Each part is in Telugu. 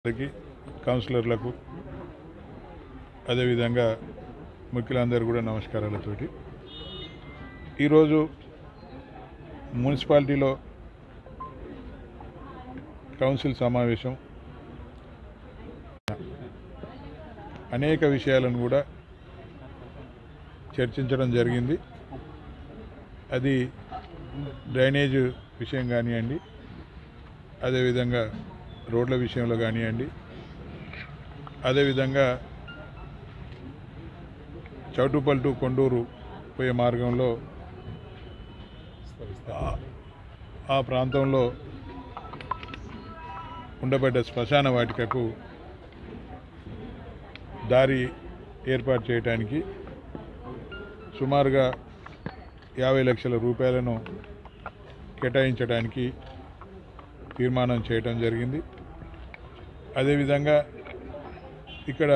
అందరికీ కౌన్సిలర్లకు అదేవిధంగా ముఖ్యులందరూ కూడా నమస్కారాలతోటి ఈరోజు మున్సిపాలిటీలో కౌన్సిల్ సమావేశం అనేక విషయాలను కూడా చర్చించడం జరిగింది అది డ్రైనేజ్ విషయం కానివ్వండి అదేవిధంగా రోడ్ల విషయంలో కానివ్వండి అదేవిధంగా చౌటుపల్ టు కొండూరు పోయే మార్గంలో ఆ- ఆ ప్రాంతంలో ఉండబడ్డ శ్మశాన వాటికకు దారి ఏర్పాటు చేయడానికి సుమారుగా యాభై లక్షల రూపాయలను కేటాయించడానికి తీర్మానం చేయటం జరిగింది అదేవిధంగా ఇక్కడ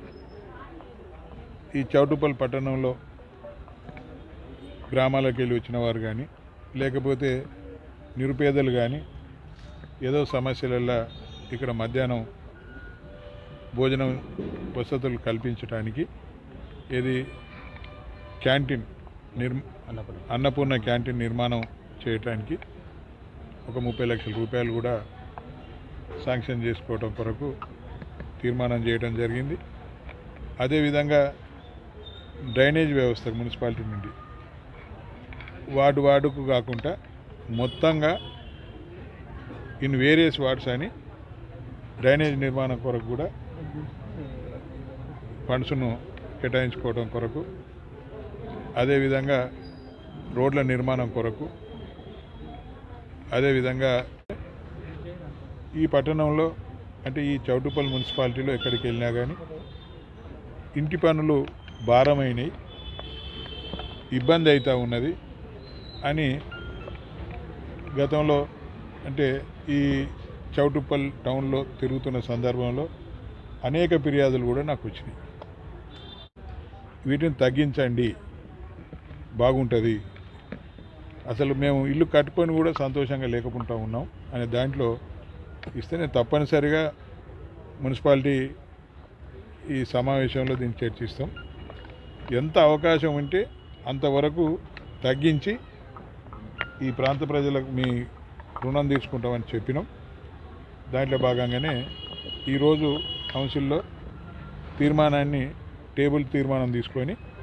ఈ చౌటుపల్ పట్టణంలో గ్రామాలకు వెళ్ళి వచ్చిన వారు కానీ లేకపోతే నిరుపేదలు కానీ ఏదో సమస్యలల్లా ఇక్కడ మధ్యాహ్నం భోజనం వసతులు కల్పించడానికి ఇది క్యాంటీన్ నిర్ అన్నపూర్ణ క్యాంటీన్ నిర్మాణం చేయటానికి ఒక ముప్పై లక్షల రూపాయలు కూడా శాంక్షన్ చేసుకోవడం కొరకు తీర్మానం చేయడం జరిగింది అదేవిధంగా డ్రైనేజ్ వ్యవస్థ మున్సిపాలిటీ నుండి వార్డు వార్డుకు కాకుండా మొత్తంగా ఇన్ వేరియస్ వార్డ్స్ అని డ్రైనేజ్ నిర్మాణం కొరకు కూడా ఫండ్స్ను కేటాయించుకోవడం కొరకు అదేవిధంగా రోడ్ల నిర్మాణం కొరకు అదేవిధంగా ఈ పట్టణంలో అంటే ఈ చౌటుపల్ మున్సిపాలిటీలో ఎక్కడికి వెళ్ళినా కానీ ఇంటి పనులు భారమైనవి ఇబ్బంది అవుతూ ఉన్నది అని గతంలో అంటే ఈ చౌటుప్పల్ టౌన్లో తిరుగుతున్న సందర్భంలో అనేక ఫిర్యాదులు కూడా నాకు వచ్చినాయి వీటిని తగ్గించండి బాగుంటుంది అసలు మేము ఇల్లు కట్టుకొని కూడా సంతోషంగా లేకుండా ఉన్నాం అనే దాంట్లో ఇస్తే నేను తప్పనిసరిగా మున్సిపాలిటీ ఈ సమావేశంలో దీన్ని చర్చిస్తాం ఎంత అవకాశం ఉంటే అంతవరకు తగ్గించి ఈ ప్రాంత ప్రజలకు మీ రుణం తీసుకుంటామని చెప్పినాం దాంట్లో భాగంగానే ఈరోజు కౌన్సిల్లో తీర్మానాన్ని టేబుల్ తీర్మానం తీసుకొని